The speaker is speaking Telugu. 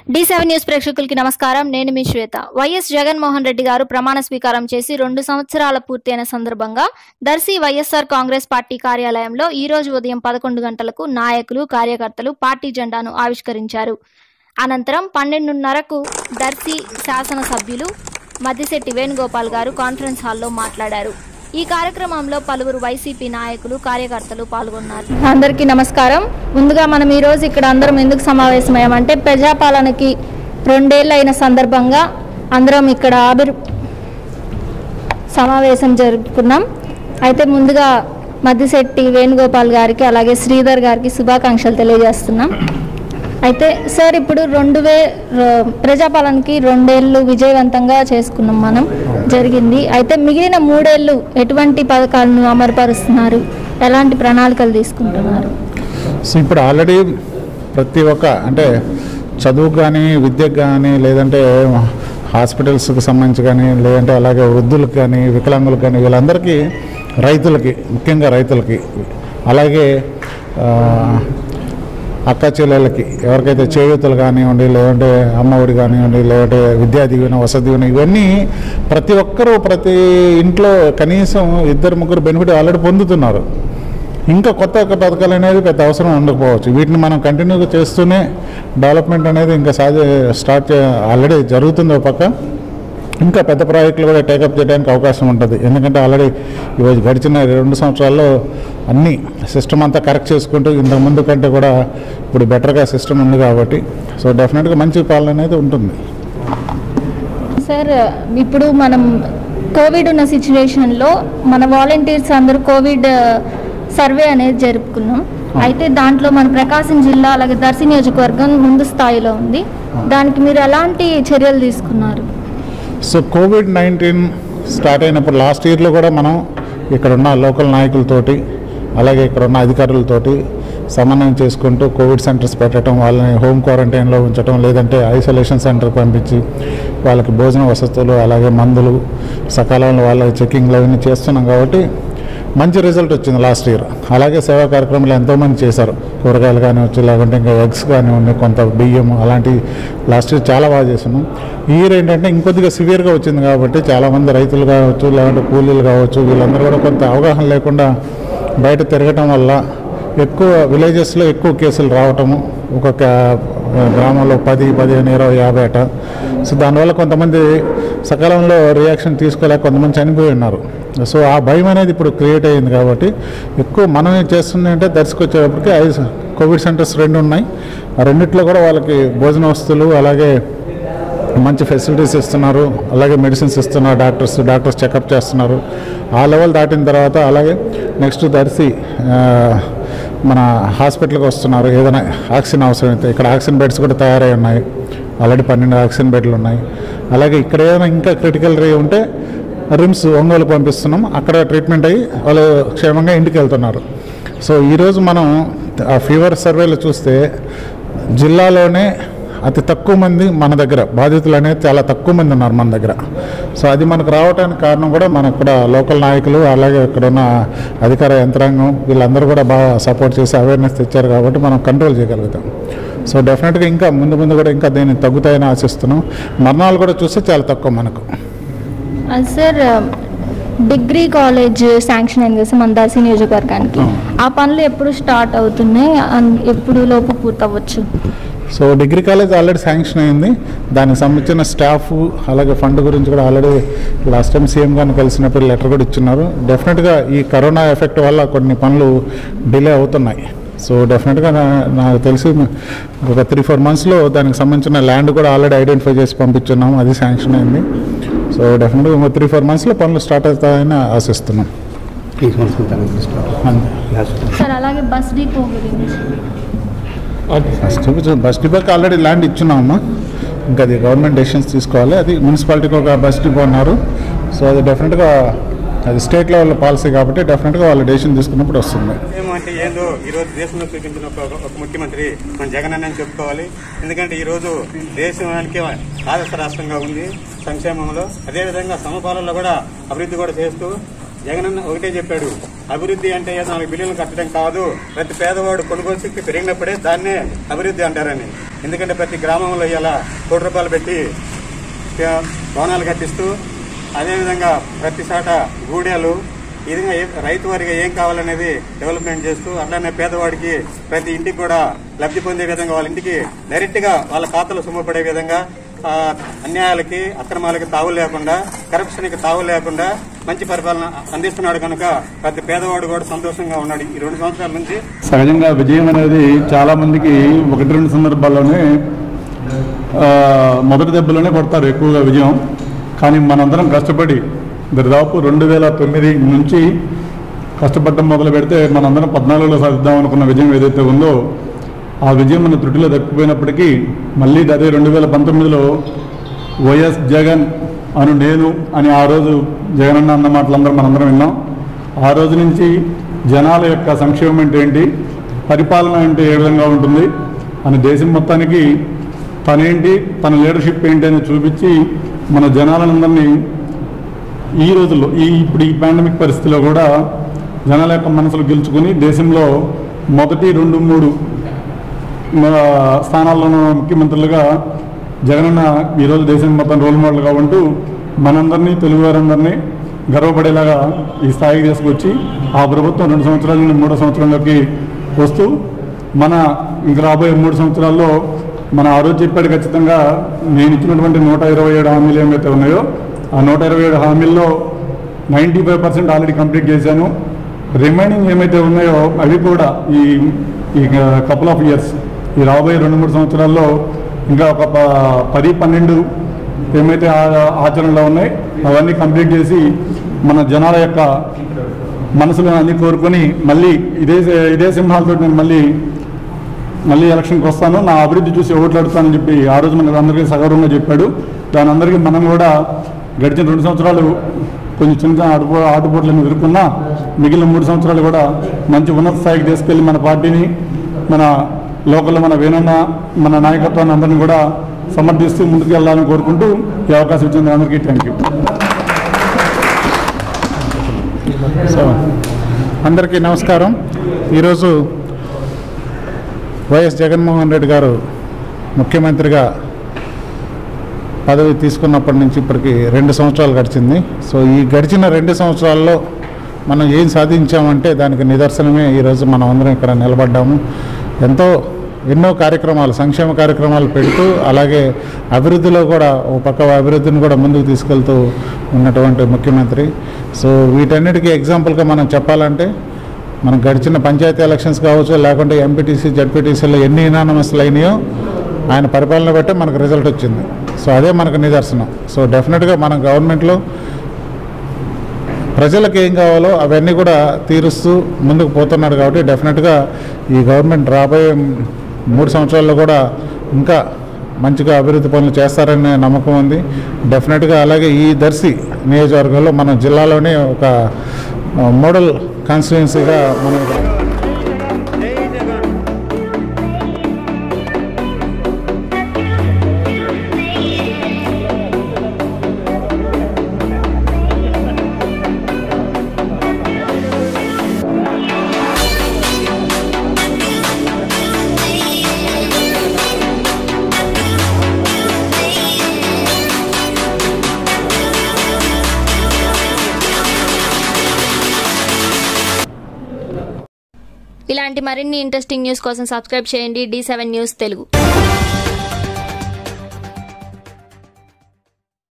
డి సెవెన్ న్యూస్ ప్రేక్షకులకి నమస్కారం నేను మీ శ్వేత వైఎస్ జగన్మోహన్ రెడ్డి గారు ప్రమాణ స్వీకారం చేసి రెండు సంవత్సరాల పూర్తయిన సందర్భంగా దర్శి వైఎస్ఆర్ కాంగ్రెస్ పార్టీ కార్యాలయంలో ఈ రోజు ఉదయం పదకొండు గంటలకు నాయకులు కార్యకర్తలు పార్టీ జెండాను ఆవిష్కరించారు అనంతరం పన్నెండున్నరకు దర్శి శాసనసభ్యులు మద్దిశెట్టి వేణుగోపాల్ గారు కాన్ఫరెన్స్ హాల్లో మాట్లాడారు ఈ కార్యక్రమంలో పలువురు వైసీపీ నాయకులు కార్యకర్తలు పాల్గొన్నారు అందరికీ నమస్కారం ముందుగా మనం ఈ రోజు ఇక్కడ అందరం ఎందుకు సమావేశమయ్యామంటే ప్రజాపాలనకి రెండేళ్ళు అయిన సందర్భంగా అందరం ఇక్కడ ఆవిర్ సమావేశం జరుపుకున్నాం అయితే ముందుగా మద్దిశెట్టి వేణుగోపాల్ గారికి అలాగే శ్రీధర్ గారికి శుభాకాంక్షలు తెలియజేస్తున్నాం అయితే సార్ ఇప్పుడు రెండు వే ర- ప్రజాపాలనకి రెండేళ్ళు విజయవంతంగా చేసుకున్నాం మనం జరిగింది అయితే మిగిలిన మూడేళ్ళు ఎటువంటి పథకాలను అమలుపరుస్తున్నారు ఎలాంటి ప్రణాళికలు తీసుకుంటున్నారు సో ఇప్పుడు ఆల్రెడీ ప్రతి ఒక్క అంటే చదువుకు కానీ విద్యకు కానీ లేదంటే హాస్పిటల్స్కి సంబంధించి కానీ లేదంటే అలాగే వృద్ధులకు కానీ వికలాంగులకు కానీ వీళ్ళందరికీ రైతులకి ముఖ్యంగా రైతులకి అలాగే ఆ, అక్క చెల్లెళ్ళకి ఎవరికైతే చేయూతలు కానివ్వండి లేదంటే అమ్మఒడి కానివ్వండి లేదంటే విద్యా దీవెన వసతి దీవెన ఇవన్నీ ప్రతి ఒక్కరూ ప్రతి ఇంట్లో కనీసం ఇద్దరు ముగ్గురు బెనిఫిట్ ఆల్రెడీ పొందుతున్నారు ఇంకా కొత్త కొత్త పథకాలు అనేది పెద్ద అవసరం ఉండకపోవచ్చు వీటిని మనం కంటిన్యూగా చేస్తూనే డెవలప్మెంట్ అనేది ఇంకా సాధ్య స్టార్ట్ చే ఆల్రెడీ జరుగుతుంది ఒక పక్క ఇంకా పెద్ద ప్రాజెక్టులు కూడా టేకప్ చేయడానికి అవకాశం ఉంటుంది ఎందుకంటే ఆల్రెడీ ఈరోజు గడిచిన రెండు సంవత్సరాల్లో అన్ని సిస్టమ్ అంతా కరెక్ట్ చేసుకుంటూ ఇంతకు ముందు కంటే కూడా ఇప్పుడు బెటర్గా సిస్టమ్ ఉంది కాబట్టి సో డెఫినెట్గా మంచి పాలన అనేది ఉంటుంది సార్ ఇప్పుడు మనం కోవిడ్ ఉన్న సిచ్యువేషన్లో మన వాలంటీర్స్ అందరూ కోవిడ్ సర్వే అనేది జరుపుకున్నాం అయితే దాంట్లో మన ప్రకాశం జిల్లా అలాగే దర్శి నియోజకవర్గం ముందు స్థాయిలో ఉంది దానికి మీరు ఎలాంటి చర్యలు తీసుకున్నారు సో కోవిడ్ నైన్టీన్ స్టార్ట్ అయినప్పుడు లాస్ట్ ఇయర్లో కూడా మనం ఇక్కడ ఉన్న లోకల్ నాయకులతోటి అలాగే ఇక్కడ ఉన్న అధికారులతోటి సమన్వయం చేసుకుంటూ కోవిడ్ సెంటర్స్ పెట్టడం వాళ్ళని హోమ్ క్వారంటైన్లో ఉంచడం లేదంటే ఐసోలేషన్ సెంటర్కి పంపించి వాళ్ళకి భోజన వసతులు అలాగే మందులు సకాలంలో వాళ్ళ చెకింగ్లు అవన్నీ చేస్తున్నాం కాబట్టి మంచి రిజల్ట్ వచ్చింది లాస్ట్ ఇయర్ అలాగే సేవా కార్యక్రమాలు ఎంతోమంది చేశారు కూరగాయలు కానివచ్చు లేకుంటే ఇంకా ఎగ్స్ కానివ్వండి కొంత బియ్యం అలాంటి లాస్ట్ ఇయర్ చాలా బాగా చేస్తున్నాం ఈ ఇయర్ ఏంటంటే ఇంకొద్దిగా సివియర్గా వచ్చింది కాబట్టి చాలామంది రైతులు కావచ్చు లేదంటే కూలీలు కావచ్చు వీళ్ళందరూ కూడా కొంత అవగాహన లేకుండా బయట తిరగటం వల్ల ఎక్కువ విలేజెస్లో ఎక్కువ కేసులు రావటము ఒక్కొక్క గ్రామంలో పది పదిహేను ఇరవై యాభై అట సో దానివల్ల కొంతమంది సకాలంలో రియాక్షన్ తీసుకోలేక కొంతమంది చనిపోయి ఉన్నారు సో ఆ భయం అనేది ఇప్పుడు క్రియేట్ అయ్యింది కాబట్టి ఎక్కువ మనం ఏం చేస్తుంది అంటే దర్శకొచ్చేటప్పటికి ఐదు కోవిడ్ సెంటర్స్ రెండు ఉన్నాయి ఆ రెండిట్లో కూడా వాళ్ళకి భోజన వస్తువులు అలాగే మంచి ఫెసిలిటీస్ ఇస్తున్నారు అలాగే మెడిసిన్స్ ఇస్తున్నారు డాక్టర్స్ డాక్టర్స్ చెకప్ చేస్తున్నారు ఆ లెవెల్ దాటిన తర్వాత అలాగే నెక్స్ట్ దర్శి ఆ, మన హాస్పిటల్కి వస్తున్నారు ఏదైనా ఆక్సిజన్ అవసరమైతే ఇక్కడ ఆక్సిజన్ బెడ్స్ కూడా తయారై ఉన్నాయి ఆల్రెడీ పన్నెండు ఆక్సిజన్ బెడ్లు ఉన్నాయి అలాగే ఇక్కడ ఏదైనా ఇంకా క్రిటికల్ రే ఉంటే రిమ్స్ ఒంగోలు పంపిస్తున్నాం అక్కడ ట్రీట్మెంట్ అయ్యి వాళ్ళు క్షేమంగా ఇంటికి వెళ్తున్నారు సో ఈరోజు మనం ఆ ఫీవర్ సర్వేలో చూస్తే జిల్లాలోనే అతి తక్కువ మంది మన దగ్గర బాధితులు అనేది చాలా తక్కువ మంది ఉన్నారు మన దగ్గర సో అది మనకు రావడానికి కారణం కూడా మనకు కూడా లోకల్ నాయకులు అలాగే ఇక్కడ ఉన్న అధికార యంత్రాంగం వీళ్ళందరూ కూడా బాగా సపోర్ట్ చేసి అవేర్నెస్ తెచ్చారు కాబట్టి మనం కంట్రోల్ చేయగలుగుతాం సో డెఫినెట్గా ఇంకా ముందు ముందు కూడా ఇంకా దీన్ని తగ్గుతాయని ఆశిస్తున్నాం మరణాలు కూడా చూస్తే చాలా తక్కువ మనకు అది సార్ డిగ్రీ కాలేజ్ శాంక్షన్ అయింది కదా సార్ మన దర్శి నియోజకవర్గానికి ఆ పనులు ఎప్పుడు స్టార్ట్ అవుతున్నాయి అన్- ఎప్పుడు లోపు పూర్తవ్వచ్చు so degree college already sanction అయింది దానికి సంబంధించిన స్టాఫ్ అలాగే ఫండ్ గురించి కూడా ఆల్రెడీ లాస్ట్ టైం సీఎం గారిని కలిసినప్పుడు లెటర్ కూడా ఇచ్చున్నారు డెఫినెట్గా ఈ కరోనా ఎఫెక్ట్ వల్ల కొన్ని పనులు డిలే అవుతున్నాయి సో డెఫినెట్గా నా- నాకు తెలిసి ఒక త్రీ ఫోర్ మంత్స్లో దానికి సంబంధించిన ల్యాండ్ కూడా ఆల్రెడీ ఐడెంటిఫై చేసి పంపించున్నాం అది శాంక్షన్ అయింది సో డెఫినెట్గా ఇంకో త్రీ ఫోర్ మంత్స్లో పనులు స్టార్ట్ అవుతాయని ఆశిస్తున్నాం తీసుకుంటాను అంతే సార్ అలాగే బస్ డిపో గురించి బస్ డిపో బస్ డిపోకి ఆల్రెడీ ల్యాండ్ ఇచ్చున్నామమ్మా ఇంకా అది గవర్నమెంట్ డెసిషన్స్ తీసుకోవాలి అది మున్సిపాలిటీకి ఒక బస్ డిపో అన్నారు సో అది డెఫినెట్గా అది స్టేట్ లెవెల్ పాలసీ కాబట్టి డెఫినెట్గా వాళ్ళు డెసిషన్ తీసుకున్నప్పుడు వస్తుంది ఏమంటే ఏందో ఈ రోజు దేశంలో చూపించిన ఒక ఒక ముఖ్యమంత్రి మన జగన్ అన్న అని చెప్పుకోవాలి ఎందుకంటే ఈ రోజు దేశానికి ఆదర్శ రాష్ట్రంగా ఉంది సంక్షేమంలో అదేవిధంగా సమపాలనలో కూడా అభివృద్ధి కూడా చేస్తూ జగనన్న ఒకటే చెప్పాడు అభివృద్ధి అంటే నాలుగు బిల్లులు కట్టడం కాదు ప్రతి పేదవాడు కొనుగోలు శక్తి పెరిగినప్పుడే దాన్నే అభివృద్ధి అంటారని ఎందుకంటే ప్రతి గ్రామంలో ఇలా కోటి రూపాయలు పెట్టి ఆ, భవనాలు కట్టిస్తూ అదేవిధంగా ప్రతి చోట గూడెలు ఈ విధంగా ఏ- రైతు వారికి ఏం కావాలనేది డెవలప్మెంట్ చేస్తూ అట్లానే పేదవాడికి ప్రతి ఇంటికి కూడా లబ్ధి పొందే విధంగా వాళ్ళ ఇంటికి డైరెక్ట్ గా వాళ్ళ ఖాతాలో సొమ్ము పడే విధంగా ఆ, అన్యాయాలకి అక్రమాలకి తావు లేకుండా కరప్షన్ కి తావు లేకుండా మంచి పరిపాలన అందిస్తున్నాడు కనుక ప్రతి పేదవాడు కూడా సంతోషంగా ఉన్నాడు ఈ రెండు సంవత్సరాల నుంచి సహజంగా విజయం అనేది చాలా మందికి ఒకటి రెండు సందర్భాల్లోనే ఆ, మొదటి దెబ్బలోనే కొడతారు ఎక్కువగా విజయం కానీ మనందరం కష్టపడి దాదాపు రెండు వేల తొమ్మిది నుంచి కష్టపడడం మొదలు పెడితే మనందరం పద్నాలుగులో సాధిద్దాం అనుకున్న విజయం ఏదైతే ఉందో ఆ విజయం మన త్రుటిలో దక్కిపోయినప్పటికీ మళ్ళీ అదే రెండు వేల పంతొమ్మిదిలో వైఎస్ జగన్ అను నేను అని ఆ రోజు జగన్ అన్న అన్న మాటలందరం మనందరం విన్నాం ఆ రోజు నుంచి జనాల యొక్క సంక్షేమం అంటే ఏంటి పరిపాలన అంటే ఏ విధంగా ఉంటుంది అని దేశం మొత్తానికి తనేంటి తన లీడర్షిప్ ఏంటి అని చూపించి మన జనాలందరినీ ఈ రోజుల్లో ఈ ఇప్పుడు ఈ పాండమిక్ పరిస్థితిలో కూడా జనాల యొక్క మనసులు గెలుచుకుని దేశంలో మొదటి రెండు మూడు ఆ, స్థానాల్లో ఉన్న ముఖ్యమంత్రులుగా జగనన్న ఈరోజు దేశం మొత్తం రోల్ మోడల్గా ఉంటూ మనందరినీ తెలుగువారందరినీ గర్వపడేలాగా ఈ స్థాయికి తీసుకొచ్చి ఆ ప్రభుత్వం రెండు సంవత్సరాల నుండి మూడో సంవత్సరంలోకి వస్తూ మన ఇంక రాబోయే మూడు సంవత్సరాల్లో మన ఆ రోజు చెప్పాడు ఖచ్చితంగా నేను ఇచ్చినటువంటి నూట ఇరవై ఏడు హామీలు ఏమైతే ఉన్నాయో ఆ నూట ఇరవై ఏడు హామీల్లో ninety five percent already complete చేశాను రిమైనింగ్ ఏమైతే ఉన్నాయో అవి కూడా ఈ ఈ కపుల్ ఆఫ్ ఇయర్స్ ఈ రాబోయే రెండు మూడు సంవత్సరాల్లో ఇంకా ఒక ప- పది పన్నెండు ఏమైతే ఆ- ఆచరణలో ఉన్నాయి అవన్నీ కంప్లీట్ చేసి మన జనాల యొక్క మనసులను అన్ని కోరుకొని మళ్ళీ ఇదే ఇదే సింహాలతో నేను మళ్ళీ మళ్ళీ ఎలక్షన్కి వస్తాను నా అభివృద్ధి చూసి ఓట్లాడుతానని చెప్పి ఆ రోజు మనకు అందరికీ సగౌరవంగా చెప్పాడు దాని అందరికీ మనం కూడా గడిచిన రెండు సంవత్సరాలు కొంచెం చిన్న చిన్న ఆటుపో ఆటుపోట్లను ఎదుర్కొన్నా మిగిలిన మూడు సంవత్సరాలు కూడా మంచి ఉన్నత స్థాయికి తీసుకెళ్లి మన పార్టీని మన లోకల్లో మన వేనన్న మన నాయకత్వాన్ని అందరినీ కూడా సమర్థిస్తూ ముందుకు వెళ్ళాలని కోరుకుంటూ ఈ అవకాశం ఇచ్చిన అందరికీ థ్యాంక్ యూ సో అందరికీ నమస్కారం ఈరోజు వైఎస్ జగన్మోహన్ రెడ్డి గారు ముఖ్యమంత్రిగా పదవి తీసుకున్నప్పటి నుంచి ఇప్పటికి రెండు సంవత్సరాలు గడిచింది సో ఈ గడిచిన రెండు సంవత్సరాల్లో మనం ఏం సాధించామంటే దానికి నిదర్శనమే ఈరోజు మనం అందరం ఇక్కడ నిలబడ్డాము ఎంతో ఎన్నో కార్యక్రమాలు సంక్షేమ కార్యక్రమాలు పెడుతూ అలాగే అభివృద్ధిలో కూడా ఒక పక్క అభివృద్ధిని కూడా ముందుకు తీసుకెళ్తూ ఉన్నటువంటి ముఖ్యమంత్రి సో వీటన్నిటికీ ఎగ్జాంపుల్గా మనం చెప్పాలంటే మనం గడిచిన పంచాయతీ ఎలక్షన్స్ కావచ్చు లేకుంటే ఎంపీటీసీ జడ్పీటీసీలో ఎన్ని ఇనానమస్లు అయినాయో ఆయన పరిపాలన బట్టే మనకు రిజల్ట్ వచ్చింది సో అదే మనకు నిదర్శనం సో డెఫినెట్గా మన గవర్నమెంట్లో ప్రజలకు ఏం కావాలో అవన్నీ కూడా తీరుస్తూ ముందుకు పోతున్నాడు కాబట్టి డెఫినెట్గా ఈ గవర్నమెంట్ రాబోయే మూడు సంవత్సరాల్లో కూడా ఇంకా మంచిగా అభివృద్ధి పనులు చేస్తారనే నమ్మకం ఉంది డెఫినెట్గా అలాగే ఈ దర్శి నియోజకవర్గంలో మన జిల్లాలోనే ఒక ఆ, మోడల్ కాన్స్టిట్యున్సీగా మనం ఇక్కడ ఇలాంటి మరిన్ని ఇంట్రెస్టింగ్ న్యూస్ కోసం సబ్స్క్రైబ్ చేయండి డి సెవెన్ న్యూస్ తెలుగు